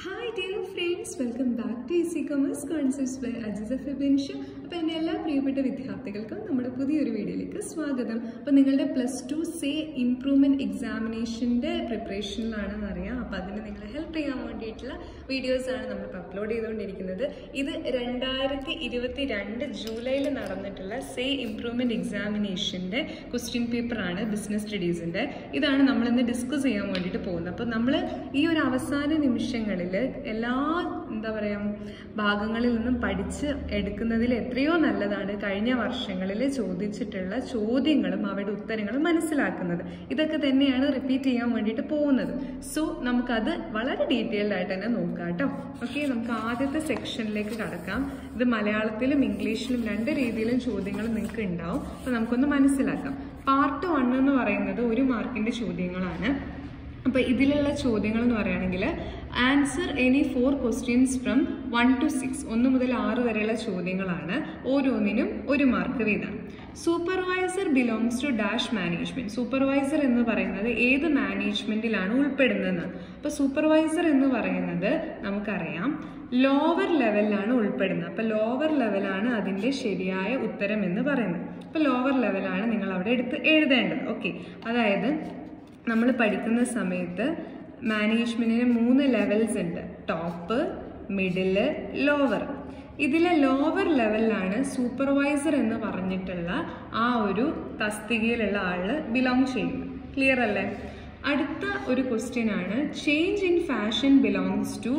Hi dear friends welcome back to easy commerce concepts by Ajisa Febinsha അപ്പോൾ എൻ്റെ എല്ലാ പ്രിയപ്പെട്ട വിദ്യാർത്ഥികൾക്കും നമ്മുടെ പുതിയൊരു വീഡിയോയിലേക്ക് സ്വാഗതം അപ്പോൾ നിങ്ങളുടെ പ്ലസ് ടു സേ ഇംപ്രൂവ്മെൻറ്റ് എക്സാമിനേഷൻ്റെ പ്രിപ്പറേഷനിലാണെന്ന് അറിയാം അപ്പോൾ അതിന് നിങ്ങളെ ഹെൽപ്പ് ചെയ്യാൻ വേണ്ടിയിട്ടുള്ള വീഡിയോസാണ് നമ്മളിപ്പോൾ അപ്ലോഡ് ചെയ്തുകൊണ്ടിരിക്കുന്നത് ഇത് രണ്ടായിരത്തി ഇരുപത്തി രണ്ട് ജൂലൈയിൽ നടന്നിട്ടുള്ള സേ ഇംപ്രൂവ്മെൻറ്റ് എക്സാമിനേഷൻ്റെ ക്വസ്റ്റ്യൻ പേപ്പറാണ് ബിസിനസ് സ്റ്റഡീസിൻ്റെ ഇതാണ് നമ്മളിന്ന് ഡിസ്കസ് ചെയ്യാൻ വേണ്ടിയിട്ട് പോകുന്നത് അപ്പോൾ നമ്മൾ ഈ ഒരു അവസാന നിമിഷങ്ങളിൽ എല്ലാ എന്താ പറയുക ഭാഗങ്ങളിൽ നിന്നും പഠിച്ച് എടുക്കുന്നതിൽ എത്രയോ നല്ലതാണ് കഴിഞ്ഞ വർഷങ്ങളിൽ ചോദിച്ചിട്ടുള്ള ചോദ്യങ്ങളും അവയുടെ ഉത്തരങ്ങളും മനസ്സിലാക്കുന്നത് ഇതൊക്കെ തന്നെയാണ് റിപ്പീറ്റ് ചെയ്യാൻ വേണ്ടിയിട്ട് പോകുന്നത് സോ നമുക്കത് വളരെ ഡീറ്റെയിൽഡ് ആയിട്ട് തന്നെ നോക്കാം കേട്ടോ ഓക്കെ നമുക്ക് ആദ്യത്തെ സെക്ഷനിലേക്ക് കടക്കാം ഇത് മലയാളത്തിലും ഇംഗ്ലീഷിലും രണ്ട് രീതിയിലും ചോദ്യങ്ങൾ നിങ്ങൾക്ക് ഉണ്ടാവും അപ്പോൾ നമുക്കൊന്ന് മനസ്സിലാക്കാം പാർട്ട് വൺ എന്ന് പറയുന്നത് ഒരു മാർക്കിന്റെ ചോദ്യങ്ങളാണ് അപ്പോൾ ഇതിലുള്ള ചോദ്യങ്ങൾ എന്ന് പറയുകയാണെങ്കിൽ answer any four questions from one two six ഒന്ന് മുതൽ ആറ് വരെയുള്ള ചോദ്യങ്ങളാണ് ഓരോന്നിനും ഒരു മാർക്ക് വീതം supervisor belongs to dash management supervisor എന്ന് പറയുന്നത് ഏത് മാനേജ്മെന്റിലാണ് ഉൾപ്പെടുന്നത് അപ്പോൾ സൂപ്പർവൈസർ എന്ന് പറയുന്നത് നമുക്കറിയാം ലോവർ ലെവലിലാണ് ഉൾപ്പെടുന്നത് അപ്പോൾ ലോവർ ലെവലാണ് അതിൻ്റെ ശരിയായ ഉത്തരം എന്ന് പറയുന്നത് അപ്പോൾ ലോവർ ലെവലാണ് നിങ്ങൾ അവിടെ എടുത്ത് എഴുതേണ്ടത് ഓക്കെ അതായത് നമ്മൾ പഠിക്കുന്ന സമയത്ത് മാനേജ്മെന്റിന് മൂന്ന് ലെവൽസ് ഉണ്ട് ടോപ്പ് മിഡില് ലോവർ ഇതിലെ ലോവർ ലെവലിലാണ് സൂപ്പർവൈസർ എന്ന് പറഞ്ഞിട്ടുള്ള ആ ഒരു തസ്തികയിലുള്ള ആള് ബിലോങ് ചെയ്യുന്നത് ക്ലിയർ അല്ലേ അടുത്ത ഒരു ക്വസ്റ്റ്യൻ ആണ് change in fashion belongs to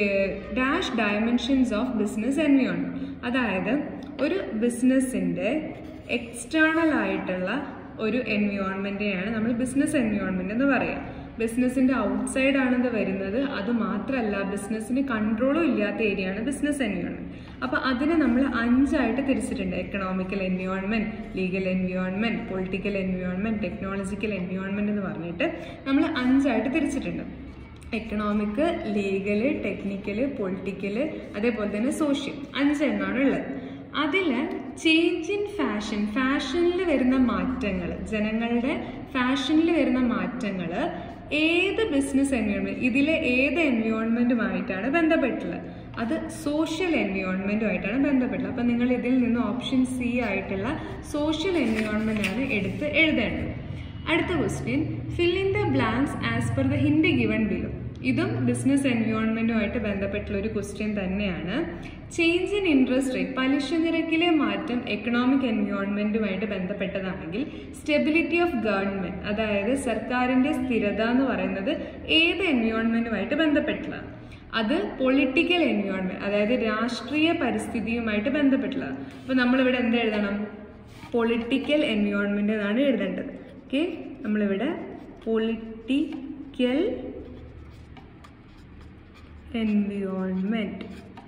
dash dimensions of business environment അതായത് ഒരു ബിസിനസ്സിന്റെ എക്സ്റ്റേണൽ ആയിട്ടുള്ള ഒരു എൻവിയോൺമെന്റിനെയാണ് നമ്മൾ ബിസിനസ് എൻവിയോൺമെന്റ് എന്ന് പറയാം ബിസിനസിന്റെ ഔട്ട്സൈഡ് ആണിത് വരുന്നത് അത് മാത്രമല്ല ബിസിനസ്സിന് കൺട്രോളും ഇല്ലാത്ത ഏരിയ ആണ് ബിസിനസ് എൻവിയോൺമെന്റ് അപ്പൊ അതിനെ നമ്മൾ അഞ്ചായിട്ട് തിരിച്ചിട്ടുണ്ട് economical environment legal environment political environment technological environment എന്ന് പറഞ്ഞിട്ട് നമ്മൾ അഞ്ചായിട്ട് തിരിച്ചിട്ടുണ്ട് എക്കണോമിക് ലീഗല് ടെക്നിക്കല് പൊളിറ്റിക്കല് അതേപോലെ തന്നെ സോഷ്യൽ അഞ്ചെണ്ണമാണ് ഉള്ളത് അതിൽ ചേഞ്ച് ഇൻ ഫാഷൻ ഫാഷനിൽ വരുന്ന മാറ്റങ്ങൾ ജനങ്ങളുടെ ഫാഷനിൽ വരുന്ന മാറ്റങ്ങൾ ഏത് ബിസിനസ് എൻവയോൺമെന്റ് ഇതിലെ ഏത് എൻവയോൺമെന്റുമായിട്ടാണ് ബന്ധപ്പെട്ടുള്ളത് അത് സോഷ്യൽ എൻവയോൺമെന്റുമായിട്ടാണ് ബന്ധപ്പെട്ടുള്ളത് അപ്പം നിങ്ങൾ ഇതിൽ നിന്ന് ഓപ്ഷൻ സി ആയിട്ടുള്ള സോഷ്യൽ എൻവയോൺമെന്റ് ആണ് എടുത്ത് എഴുതേണ്ടത് അടുത്ത question fill in the blanks as per the hint given below ഇതും ബിസിനസ് എൻവയോൺമെന്റുമായിട്ട് ബന്ധപ്പെട്ടുള്ള ഒരു ക്വസ്റ്റ്യൻ തന്നെയാണ് ചേഞ്ച് ഇൻ ഇൻട്രസ്റ്റ് റേറ്റ് പലിശ നിരക്കിലെ മാറ്റം എക്കണോമിക് എൻവയോൺമെന്റുമായിട്ട് ബന്ധപ്പെട്ടതാണെങ്കിൽ സ്റ്റെബിലിറ്റി ഓഫ് ഗവൺമെന്റ് അതായത് സർക്കാരിന്റെ സ്ഥിരത എന്ന് പറയുന്നത് ഏത് എൻവയോൺമെന്റുമായിട്ട് ബന്ധപ്പെട്ടുള്ളതാണ് അത് പൊളിറ്റിക്കൽ എൻവയോൺമെന്റ് അതായത് രാഷ്ട്രീയ പരിസ്ഥിതിയുമായിട്ട് ബന്ധപ്പെട്ടുള്ളതാണ് അപ്പൊ നമ്മളിവിടെ എന്ത് എഴുതണം പൊളിറ്റിക്കൽ എൻവയോൺമെന്റ് എന്നാണ് എഴുതേണ്ടത് ഓക്കെ നമ്മളിവിടെ പൊളിറ്റിക്കൽ എൻവിയോൺമെന്റ്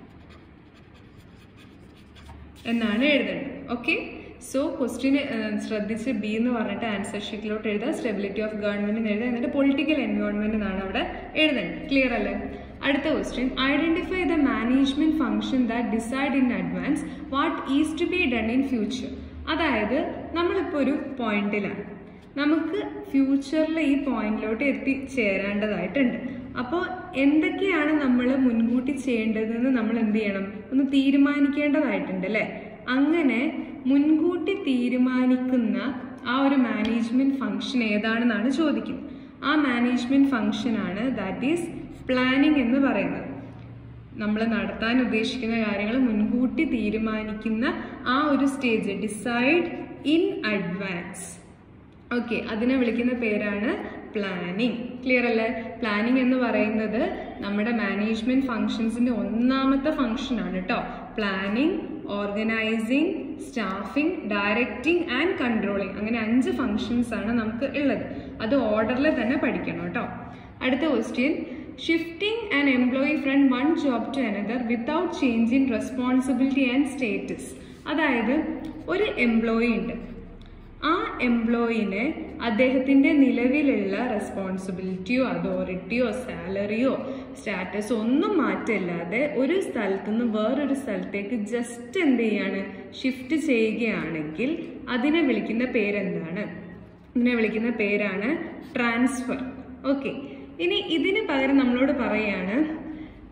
എന്നാണ് എഴുതേണ്ടത് ഓക്കെ സോ ക്വസ്റ്റ്യൻ ശ്രദ്ധിച്ച് ബി എന്ന് പറഞ്ഞിട്ട് ആൻസർ ഷീറ്റിലോട്ട് എഴുതുക സ്റ്റെബിലിറ്റി ഓഫ് ഗവൺമെന്റ് എഴുതുക എന്നിട്ട് പൊളിറ്റിക്കൽ എൻവയോൺമെന്റ് എന്നാണ് അവിടെ എഴുതേണ്ടത് ക്ലിയർ അല്ലേ അടുത്ത question identify the management function that decide in advance what is to be done in future അതായത് നമ്മളിപ്പോൾ ഒരു പോയിന്റിലാണ് നമുക്ക് ഫ്യൂച്ചറിൽ ഈ പോയിന്റിലോട്ട് എത്തിച്ചേരേണ്ടതായിട്ടുണ്ട് അപ്പോൾ എന്തൊക്കെയാണ് നമ്മൾ മുൻകൂട്ടി ചെയ്യേണ്ടതെന്ന് നമ്മൾ എന്ത് ചെയ്യണം ഒന്ന് തീരുമാനിക്കേണ്ടതായിട്ടുണ്ട് അല്ലേ അങ്ങനെ മുൻകൂട്ടി തീരുമാനിക്കുന്ന ആ ഒരു മാനേജ്മെന്റ് ഫംഗ്ഷൻ ഏതാണെന്നാണ് ചോദിക്കുന്നത് ആ മാനേജ്മെന്റ് ഫംഗ്ഷനാണ് ദാറ്റ് ഈസ് പ്ലാനിങ് എന്ന് പറയുന്നത് നമ്മൾ നടത്താൻ ഉദ്ദേശിക്കുന്ന കാര്യങ്ങൾ മുൻകൂട്ടി തീരുമാനിക്കുന്ന ആ ഒരു stage decide in advance okay അതിനെ വിളിക്കുന്ന പേരാണ് പ്ലാനിങ് ക്ലിയർ അല്ലേ പ്ലാനിങ് എന്ന് പറയുന്നത് നമ്മുടെ മാനേജ്മെന്റ് ഫങ്ഷൻസിന്റെ ഒന്നാമത്തെ ഫങ്ഷൻ ആണ് കേട്ടോ planning organising staffing directing and controlling അങ്ങനെ അഞ്ച് ഫങ്ഷൻസ് ആണ് നമുക്ക് ഉള്ളത് അത് ഓർഡറിൽ തന്നെ പഠിക്കണം കേട്ടോ അടുത്ത question shifting and employee from one job to another without change in responsibility and status അതായത് ഒരു എംപ്ലോയി ഉണ്ട് ആ എംപ്ലോയിനെ അദ്ദേഹത്തിൻ്റെ നിലവിലുള്ള റെസ്പോൺസിബിലിറ്റിയോ അതോറിറ്റിയോ സാലറിയോ സ്റ്റാറ്റസോ ഒന്നും മാറ്റമില്ലാതെ ഒരു സ്ഥലത്തു നിന്ന് വേറൊരു സ്ഥലത്തേക്ക് ജസ്റ്റ് എന്ത് ചെയ്യാണ് ഷിഫ്റ്റ് ചെയ്യുകയാണെങ്കിൽ അതിനെ വിളിക്കുന്ന പേരെന്താണ് ഇതിനെ വിളിക്കുന്ന പേരാണ് ട്രാൻസ്ഫർ ഓക്കെ ഇനി ഇതിന് പകരം നമ്മളോട് പറയാണ്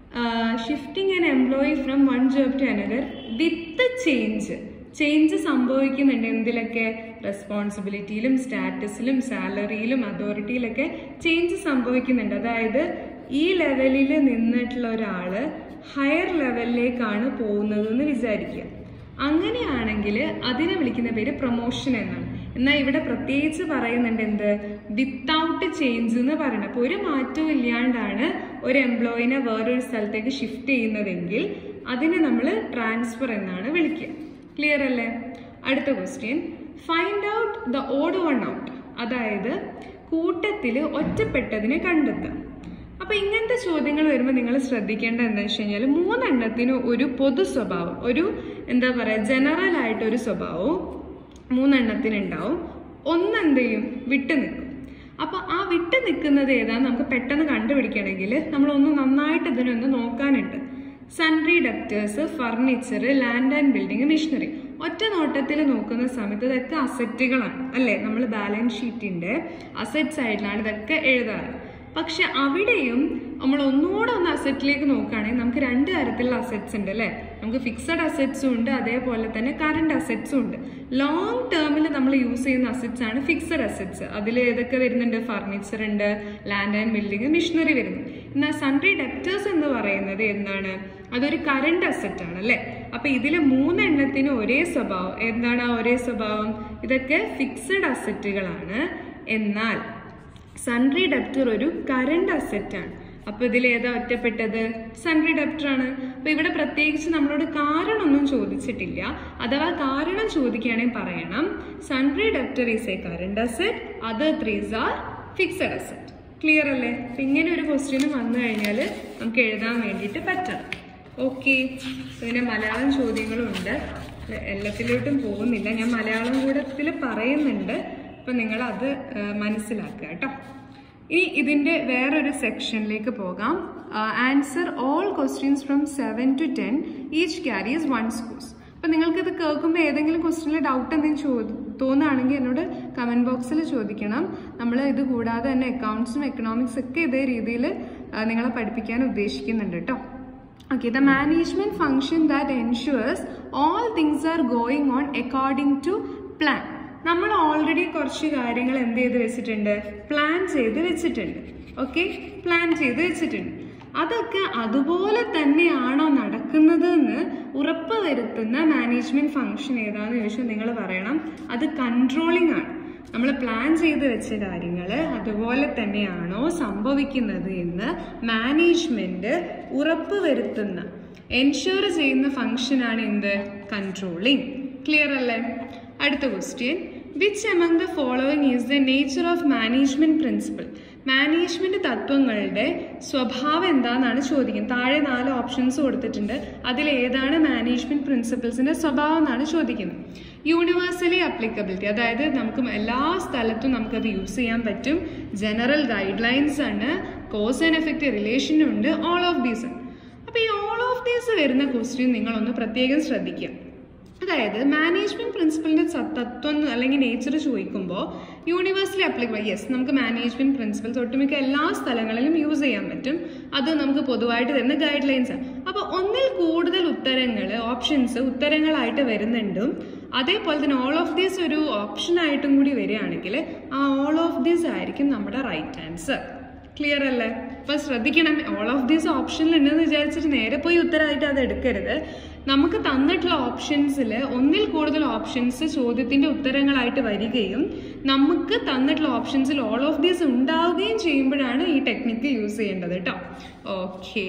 shifting an employee from one job to another with change change സംഭവിക്കുന്നുണ്ട് എന്തിലൊക്കെ റെസ്പോൺസിബിലിറ്റിയിലും സ്റ്റാറ്റസിലും സാലറിയിലും അതോറിറ്റിയിലൊക്കെ ചേഞ്ച് സംഭവിക്കുന്നുണ്ട് അതായത് ഈ ലെവലിൽ നിന്നിട്ടുള്ള ഒരാള് ഹയർ ലെവലിലേക്കാണ് പോകുന്നതെന്ന് വിചാരിക്കുക അങ്ങനെയാണെങ്കിൽ അതിനെ വിളിക്കുന്ന പേര് പ്രൊമോഷൻ എന്നാണ് എന്നാൽ ഇവിടെ പ്രത്യേകിച്ച് പറയുന്നുണ്ട് എന്ത് വിത്തൗട്ട് ചേഞ്ച് എന്ന് പറയുന്നത് അപ്പോൾ ഒരു മാറ്റവും ഇല്ലാണ്ടാണ് ഒരു എംപ്ലോയിനെ വേറൊരു സ്ഥലത്തേക്ക് ഷിഫ്റ്റ് ചെയ്യുന്നതെങ്കിൽ അതിനെ നമ്മൾ ട്രാൻസ്ഫർ എന്നാണ് വിളിക്കുക ക്ലിയർ അല്ലേ അടുത്ത question find out the odd one out അതായത് കൂട്ടത്തിൽ ഒറ്റപ്പെട്ടതിനെ കണ്ടെത്തുക അപ്പൊ ഇങ്ങനത്തെ ചോദ്യങ്ങൾ വരുമ്പോൾ നിങ്ങൾ ശ്രദ്ധിക്കേണ്ടത് എന്താ വെച്ച് കഴിഞ്ഞാൽ മൂന്നെണ്ണത്തിന് ഒരു പൊതു സ്വഭാവം ഒരു എന്താ പറയുക ജനറൽ ആയിട്ട് ഒരു സ്വഭാവവും മൂന്നെണ്ണത്തിന് ഉണ്ടാവും ഒന്നെന്ത് ചെയ്യും വിട്ടു നിൽക്കും അപ്പൊ ആ വിട്ടു നിൽക്കുന്നത് ഏതാന്ന് നമുക്ക് പെട്ടെന്ന് കണ്ടുപിടിക്കണമെങ്കിൽ നമ്മൾ ഒന്ന് നന്നായിട്ട് ഇതിനൊന്ന് നോക്കാനുണ്ട് sundry debtors furniture land and building machinery ഒറ്റ നോട്ടത്തിൽ നോക്കുന്ന സമയത്ത് ഇതൊക്കെ അസറ്റുകളാണ് അല്ലേ നമ്മൾ ബാലൻസ് ഷീറ്റിന്റെ അസറ്റ് സൈഡിലാണ് ഇതൊക്കെ എഴുതാറ് പക്ഷെ അവിടെയും നമ്മൾ ഒന്നുകൂടെ ഒന്ന് അസറ്റിലേക്ക് നോക്കുകയാണെങ്കിൽ നമുക്ക് രണ്ട് തരത്തിലുള്ള അസറ്റ്സ് ഉണ്ട് അല്ലേ നമുക്ക് ഫിക്സഡ് അസറ്റ്സും ഉണ്ട് അതേപോലെ തന്നെ കറണ്ട് അസറ്റ്സും ഉണ്ട് ലോങ് ടേമിൽ നമ്മൾ യൂസ് ചെയ്യുന്ന അസറ്റ്സ് ആണ് ഫിക്സഡ് അസറ്റ്സ് അതിൽ ഏതൊക്കെ വരുന്നുണ്ട് ഫർണിച്ചർ ഉണ്ട് ലാൻഡ് ആൻഡ് ബിൽഡിംഗ് മിഷനറി വരുന്നു എന്നാൽ സൺട്രി ഡെപ്റ്റേഴ്സ് എന്ന് പറയുന്നത് എന്താണ് അതൊരു കറണ്ട് അസറ്റ് ആണ് അല്ലേ അപ്പൊ ഇതിൽ മൂന്നെണ്ണത്തിന് ഒരേ സ്വഭാവം എന്താണ് ആ ഒരേ സ്വഭാവം ഇതൊക്കെ ഫിക്സഡ് അസറ്റുകളാണ് എന്നാൽ സൺട്രി ഡെപ്റ്റർ ഒരു കറണ്ട് അസറ്റ് ആണ് അപ്പൊ ഇതിൽ ഏതാ ഒറ്റപ്പെട്ടത് സൺട്രി ഡെപ്റ്റർ ആണ് അപ്പൊ ഇവിടെ പ്രത്യേകിച്ച് നമ്മളോട് കാരണമൊന്നും ചോദിച്ചിട്ടില്ല അഥവാ കാരണം ചോദിക്കുകയാണെങ്കിൽ പറയണം sundry debtor is a current asset other threes are fixed asset clear അല്ലേ അപ്പൊ ഇങ്ങനെ ഒരു ക്വസ്റ്റ്യൻ വന്നു കഴിഞ്ഞാൽ നമുക്ക് എഴുതാൻ വേണ്ടിയിട്ട് പറ്റണം ഓക്കെ പിന്നെ മലയാളം ചോദ്യങ്ങളും ഉണ്ട് എല്ലാത്തിലോട്ടും പോകുന്നില്ല ഞാൻ മലയാളം കൂടത്തിൽ പറയുന്നുണ്ട് അപ്പം നിങ്ങൾ അത് മനസ്സിലാക്കുക കേട്ടോ ഇനി ഇതിൻ്റെ വേറൊരു സെക്ഷനിലേക്ക് പോകാം answer all questions from seven to ten each carries one scores അപ്പം നിങ്ങൾക്കിത് കേൾക്കുമ്പോൾ ഏതെങ്കിലും ക്വസ്റ്റ്യനിൽ ഡൗട്ട് എന്തെങ്കിലും ചോദി തോന്നുകയാണെങ്കിൽ എന്നോട് കമൻറ്റ് ബോക്സിൽ ചോദിക്കണം നമ്മൾ ഇത് കൂടാതെ തന്നെ അക്കൗണ്ട്സും എക്കണോമിക്സ് ഒക്കെ ഇതേ രീതിയിൽ നിങ്ങളെ പഠിപ്പിക്കാൻ ഉദ്ദേശിക്കുന്നുണ്ട് കേട്ടോ Okay, the management function that ensures all things are going on according to plan. നമ്മൾ ഓൾറെഡി കുറച്ച് കാര്യങ്ങൾ എന്ത് ചെയ്ത് വെച്ചിട്ടുണ്ട് പ്ലാൻ ചെയ്ത് വെച്ചിട്ടുണ്ട് ഓക്കെ പ്ലാൻ ചെയ്ത് വെച്ചിട്ടുണ്ട് അതൊക്കെ അതുപോലെ തന്നെയാണോ നടക്കുന്നത് എന്ന് ഉറപ്പ് വരുത്തുന്ന മാനേജ്മെന്റ് ഫംഗ്ഷൻ ഏതാന്ന് ചോദിച്ചാൽ നിങ്ങൾ പറയണം അത് കൺട്രോളിംഗ് ആണ് നമ്മൾ പ്ലാൻ ചെയ്ത് വെച്ച കാര്യങ്ങൾ അതുപോലെ തന്നെയാണോ സംഭവിക്കുന്നത് എന്ന് മാനേജ്മെന്റ് ഉറപ്പ് വരുത്തുന്ന എൻഷുർ ചെയ്യുന്ന ഫംഗ്ഷനാണ് എന്ത് കൺട്രോളിംഗ് ക്ലിയർ അല്ലേ അടുത്ത question which among the following is the nature of management principle management തത്വങ്ങളുടെ സ്വഭാവം എന്താണെന്നാണ് ചോദിക്കുന്നത് താഴെ നാല് ഓപ്ഷൻസ് കൊടുത്തിട്ടുണ്ട് അതിൽ ഏതാണ് മാനേജ്മെന്റ് പ്രിൻസിപ്പിൾസിന്റെ സ്വഭാവം എന്നാണ് ചോദിക്കുന്നത് യൂണിവേഴ്സലി അപ്ലിക്കബിലിറ്റി അതായത് നമുക്ക് എല്ലാ സ്ഥലത്തും നമുക്കത് യൂസ് ചെയ്യാൻ പറ്റും ജനറൽ ഗൈഡ് ലൈൻസ് ആണ് കോസ് ആൻഡ് എഫക്റ്റ് റിലേഷനും ഉണ്ട് ഓൾ ഓഫ് ദീസ് ആണ് അപ്പോൾ ഈ ഓൾ ഓഫ് ദീസ് വരുന്ന ക്വസ്റ്റ്യൻ നിങ്ങളൊന്ന് പ്രത്യേകം ശ്രദ്ധിക്കുക അതായത് മാനേജ്മെന്റ് പ്രിൻസിപ്പലിന്റെ തത്വം അല്ലെങ്കിൽ നേച്ചർ ചോദിക്കുമ്പോൾ യൂണിവേഴ്സലി അപ്ലിക്കബിൾ യെസ് നമുക്ക് മാനേജ്മെന്റ് പ്രിൻസിപ്പൽസ് ഒട്ടുമിക്ക എല്ലാ സ്ഥലങ്ങളിലും യൂസ് ചെയ്യാൻ പറ്റും അത് നമുക്ക് പൊതുവായിട്ട് തരുന്ന ഗൈഡ് ലൈൻസ് ആണ് അപ്പോൾ ഒന്നിൽ കൂടുതൽ ഉത്തരങ്ങൾ ഓപ്ഷൻസ് ഉത്തരങ്ങളായിട്ട് വരുന്നുണ്ടും അതേപോലെ തന്നെ ഓൾ ഓഫ് ദീസ് ഒരു ഓപ്ഷൻ ആയിട്ടും കൂടി വരികയാണെങ്കിൽ ആ ഓൾ ഓഫ് ദീസ് ആയിരിക്കും നമ്മുടെ റൈറ്റ് ആൻസർ ക്ലിയർ അല്ലേ അപ്പൊ ശ്രദ്ധിക്കണം ഓൾ ഓഫ് ദീസ് ഓപ്ഷനിൽ ഉണ്ടെന്ന് വിചാരിച്ചിട്ട് നേരെ പോയി ഉത്തരമായിട്ട് അത് എടുക്കരുത് നമുക്ക് തന്നിട്ടുള്ള ഓപ്ഷൻസിൽ ഒന്നിൽ കൂടുതൽ ഓപ്ഷൻസ് ചോദ്യത്തിന്റെ ഉത്തരങ്ങളായിട്ട് വരികയും നമുക്ക് തന്നിട്ടുള്ള ഓപ്ഷൻസിൽ ഓൾ ഓഫ് ദീസ് ഉണ്ടാവുകയും ചെയ്യുമ്പോഴാണ് ഈ ടെക്നിക്ക് യൂസ് ചെയ്യേണ്ടത് കേട്ടോ okay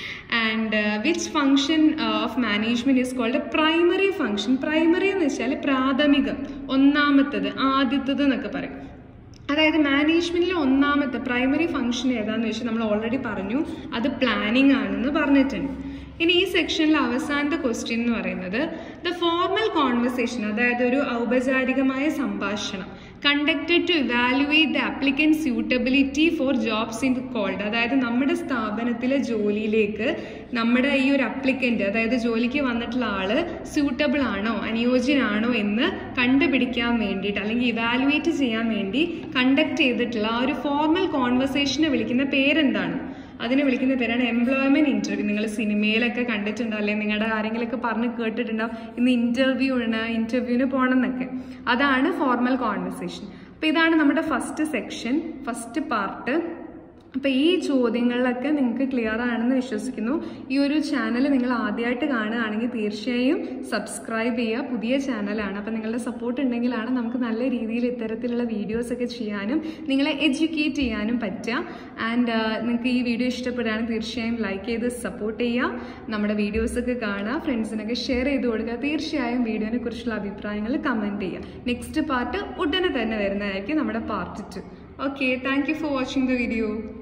and which function of management is called primary function primary എന്ന് വെച്ചാൽ പ്രാഥമികം ഒന്നാമത്തത് ആദ്യത്തത് എന്നൊക്കെ പറയും അതായത് മാനേജ്മെന്റിലെ ഒന്നാമത്തെ പ്രൈമറി ഫംഗ്ഷൻ ഏതാന്ന് വെച്ചാൽ നമ്മൾ ഓൾറെഡി പറഞ്ഞു അത് പ്ലാനിങ് ആണെന്ന് പറഞ്ഞിട്ടുണ്ട് ഇനി ഈ സെക്ഷനിലെ അവസാനത്തെ ക്വസ്റ്റ്യൻ എന്ന് പറയുന്നത് ദ ഫോർമൽ കോൺവെർസേഷൻ അതായത് ഒരു ഔപചാരികമായ സംഭാഷണം conducted to evaluate the applicant suitability for jobs in called അതായത് നമ്മുടെ സ്ഥാപനത്തിലെ ജോലിയിലേക്ക് നമ്മുടെ ഈ ഒരു അപ്ലിക്കൻ്റ് അതായത് ജോലിക്ക് വന്നിട്ടുള്ള ആള് സ്യൂട്ടബിൾ ആണോ അനുയോജ്യനാണോ എന്ന് കണ്ടുപിടിക്കാൻ വേണ്ടിയിട്ട് അല്ലെങ്കിൽ ഇവാലുവേറ്റ് ചെയ്യാൻ വേണ്ടി കണ്ടക്ട് ചെയ്തിട്ടുള്ള ആ ഒരു ഫോർമൽ കോൺവെർസേഷനെ വിളിക്കുന്ന പേരെന്താണ് അതിനെ വിളിക്കുന്ന പേരാണ് എംപ്ലോയ്മെന്റ് ഇന്റർവ്യൂ നിങ്ങൾ സിനിമയിലൊക്കെ കണ്ടിട്ടുണ്ടോ അല്ലെങ്കിൽ നിങ്ങളുടെ ആരെങ്കിലുമൊക്കെ പറഞ്ഞ് കേട്ടിട്ടുണ്ടാവും ഇന്ന് ഇന്റർവ്യൂ ആണ് ഇന്റർവ്യൂവിന് പോകണം എന്നൊക്കെ അതാണ് ഫോർമൽ കോൺവെർസേഷൻ അപ്പോൾ ഇതാണ് നമ്മുടെ ഫസ്റ്റ് സെക്ഷൻ ഫസ്റ്റ് പാർട്ട് അപ്പോൾ ഈ ചോദ്യങ്ങളിലൊക്കെ നിങ്ങൾക്ക് ക്ലിയർ ആണെന്ന് വിശ്വസിക്കുന്നു ഈ ഒരു ചാനൽ നിങ്ങൾ ആദ്യമായിട്ട് കാണുകയാണെങ്കിൽ തീർച്ചയായും സബ്സ്ക്രൈബ് ചെയ്യുക പുതിയ ചാനലാണ് അപ്പോൾ നിങ്ങളുടെ സപ്പോർട്ട് ഉണ്ടെങ്കിലാണ് നമുക്ക് നല്ല രീതിയിൽ ഇത്തരത്തിലുള്ള വീഡിയോസ് ഒക്കെ ചെയ്യാനും നിങ്ങളെ എഡ്യൂക്കേറ്റ് ചെയ്യാനും പറ്റുക ആൻഡ് നിങ്ങൾക്ക് ഈ വീഡിയോ ഇഷ്ടപ്പെടുകയാണെങ്കിൽ തീർച്ചയായും ലൈക്ക് ചെയ്ത് സപ്പോർട്ട് ചെയ്യുക നമ്മുടെ വീഡിയോസൊക്കെ കാണുക ഫ്രണ്ട്സിനൊക്കെ ഷെയർ ചെയ്ത് കൊടുക്കുക തീർച്ചയായും വീഡിയോനെ കുറിച്ചുള്ള അഭിപ്രായങ്ങൾ കമൻറ്റ് ചെയ്യുക നെക്സ്റ്റ് പാർട്ട് ഉടനെ തന്നെ വരുന്നതായിരിക്കും നമ്മുടെ part two okay thank you for watching the video